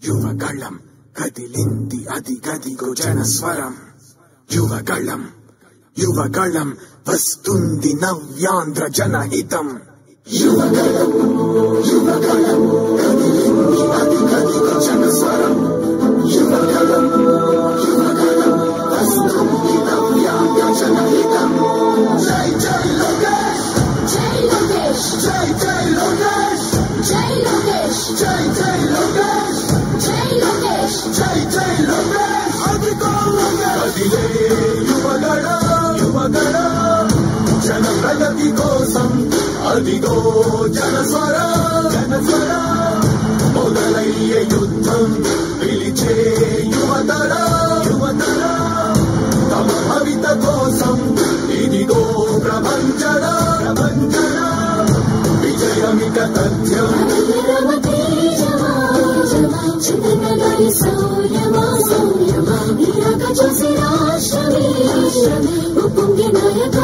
యువగళం కదిలింది అది గదిగో జనస్వరం యువగళం యువగళం వస్తుంది నవ్యాంధ్ర జనహితం యువగళం యువగళం కదిలింది అది గదిగో జనస్వరం యువగళం యువగళం వస్తుంది నవ్యాంధ్ర జనహితం జై జై లోకేష్ జై లోకేష్ జై జై లోకేష్ జై లోకేష్ జై జై లోకేష్ జై లోకేష్ జై జై లోకేష్ అదిగో కదిలే యువగడ యువగడ జన ప్రగతి కోసం అదిగో జనస్వర జనస్వర మొదలయ్యే యుద్ధం పిలిచే యువతర యువతర తమ భవిత కోసం ఇదిగో ప్రపంచడ ప్రపంచడ విజయమిక తథ్యం వీరమ తేజమా చంద్రనగరి సౌర్యమా సౌర్యమా వీరక చూసి రాష్ట్రమే ఉప్పొంగి నాయక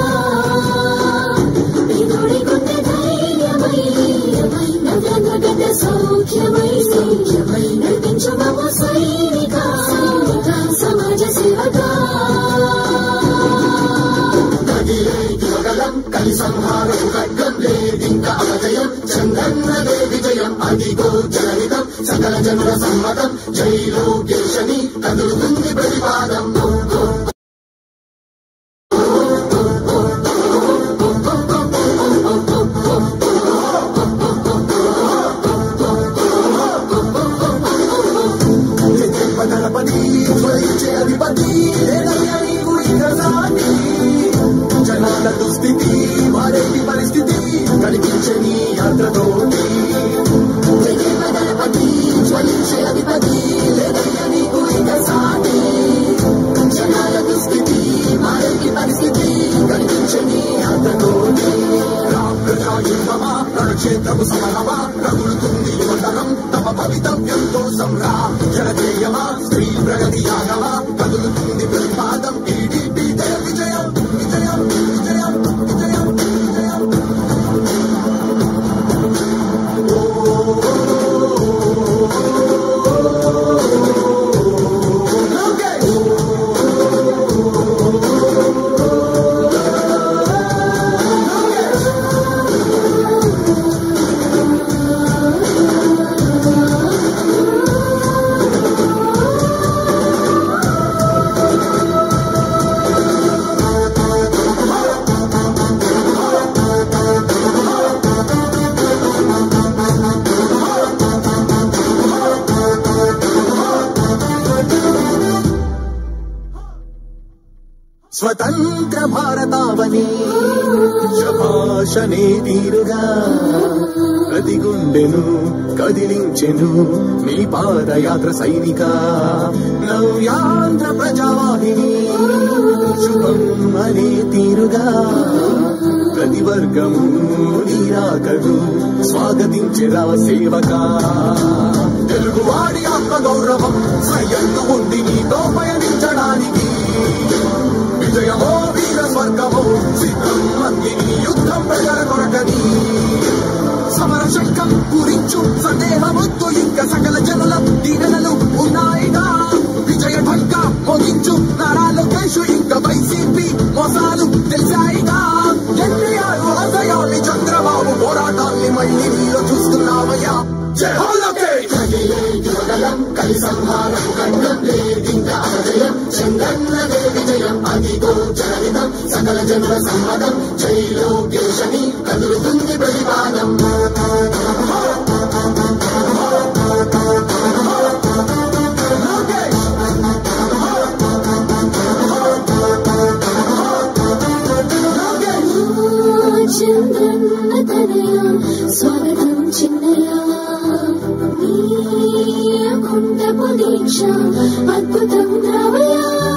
పేదోడి గుండె ధైర్యమై నవ్యాంధ్ర గడ్డ సౌఖ్యమై సౌఖ్యమై నడిపించు మమ్మ సైనిక సమాజ సేవక కదిలే యువగలం కలి సంహారపు ఖడ్గం లేదింక అపజయం చంద్రన్నదే విజయం అదిగో జనహితం సకల జనుల సమ్మతం జై లోకేశని కదులుతుంది ప్రతిపాదం దళపతి త్వరించే అధిపతి లేదయ్య నీకు ఇక సాటి జనాల దుస్థితి వారేటి పరిస్థితి కనిపించని యాత్రతోటి దళపతి జ్వలించే అధిపతి లేదయ్య నీకు ఇక సాటి జనాల దుస్థితి మారేటి పరిస్థితి కనిపించని యాత్రతోటి రాజయుగమా రణక్షేత్రము సమరమా రగులుతుంది యువతరం తమ భవితవ్యం కోసం రా జనజేయమా స్త్రీ ప్రగతి యాగమా కదులుతుంది ప్రతిపాదం టీడీపీ జయ విజయం విజయం విజయం విజయం విజయం లోకేష్ స్వతంత్ర భారతావని శభాషనే తీరుగా ప్రతి గుండెను కదిలించెను మీ పాదయాత్ర సైనిక నవ్యాంధ్ర ప్రజావాహిని శుభం అనే తీరుగా ప్రతి వర్గము నీరాకడు స్వాగతించెరా సేవక తెలుగువాడి ఆత్మ గౌరవం సయ్యందు ఉంది నీతో పయనించడానికి విజయమో వీర స్వర్గమో సిద్ధం అందిని యుద్ధం ప్రజల కొరకని సమర శంఖం పూరించు సందేహమొద్దు ఇంకా సకల జనుల దీవెనలు ఉన్నాయిగా విజయ ఢంక మోగించు నారా లోకేష్ ఇంకా వైసీపీ మోసాలు తెలిసాయిగా ఎన్టీఆర్ ఆశయాల్ని చంద్రబాబు పోరాటాల్ని మళ్ళీ నీలో చూస్తున్నావయ్యా జై హో లోకేష్ యువగలం కలి సంహారపు ఖండం లేదింక అపజయం చంద్రన్నదే విజయం అదిగో జనహితం సకల జనుల సమ్మతం జై లోకేశని కదులుతుంది ప్రతిపాదం లోకేష్ లోకేష్ చంద్రన్న తనయ స్వాగతం చిన్నయ కుండపు దీక్ష అద్భుతం రావయ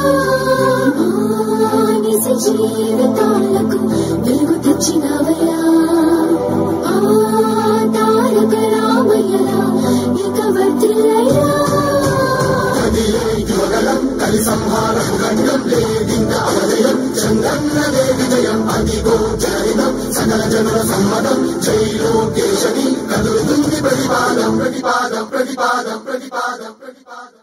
మానిస జీవితాలకు వెలుగు తెచ్చినవయ ఆ తారక రామయ్యరా ఇక వర్తిల్లయ్యా కదిలే యువగలం కలి సంహారపు ఖండం లేదింక అపజయం చంద్రన్నదే విజయం అదిగో జనహితం సకల జనుల సమ్మతం జై లోకేశని కదులుతుంది ప్రతిపాదం ప్రతిపాదం ప్రతిపాదం ప్రతిపాదం ప్రతిపాదం ప్రతిపాదం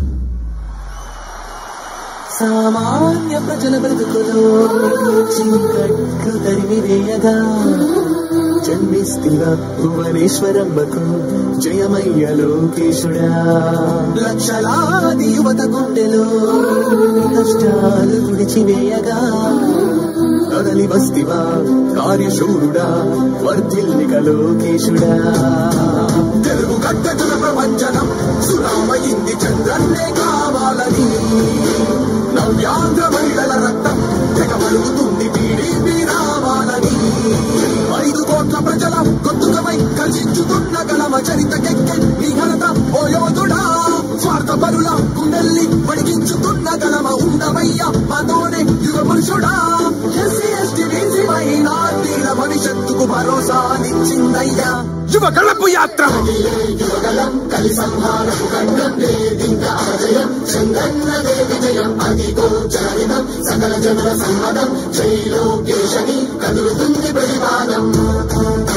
సామాన్య ప్రజల బ్రతుకులో చింకట్లు తరిమివేయగా జన్మిస్తివ భువనేశ్వరమ్మకు జయమయ్య లోకేశుడా లక్షలాది యువత గుండెలో కష్టాలు తుడిచివేయగా కదలి వస్తివా కార్యశూరుడా వర్ధిల్లిక లోకేశుడా తెలుగు గడ్డకుల ప్రపంచనం సునామయింది చంద్రన్నే కావాలని నవ్యాంధ్ర మహిళల రక్తం తెగమలుగుతుంది టీడీపీ రావాలని ఐదు కోట్ల ప్రజల గొంతుకమై కలిసించుతున్న గలమ చరితకెక్కె నీ ఘనత ఓ యోధుడా స్వార్థ పరుల గుండెల్ని వణికించుతున్న గలమ ఉండవయ్య మనోనే యుగ పురుషుడా ఎస్సీ ఎస్టీ బీసీ మైనార్టీల భవిష్యత్తుకు భరోసానిచ్చిందయ్యా యువ కళపు యాత్ర యువగలం కలి సంహారపు ఖండం లేదింక అజయం చందన్నదే విజయం అదిగో జనహితం సకల జనుల సమ్మతం జైలో కేశని కదులుతుంది ప్రతిపాదం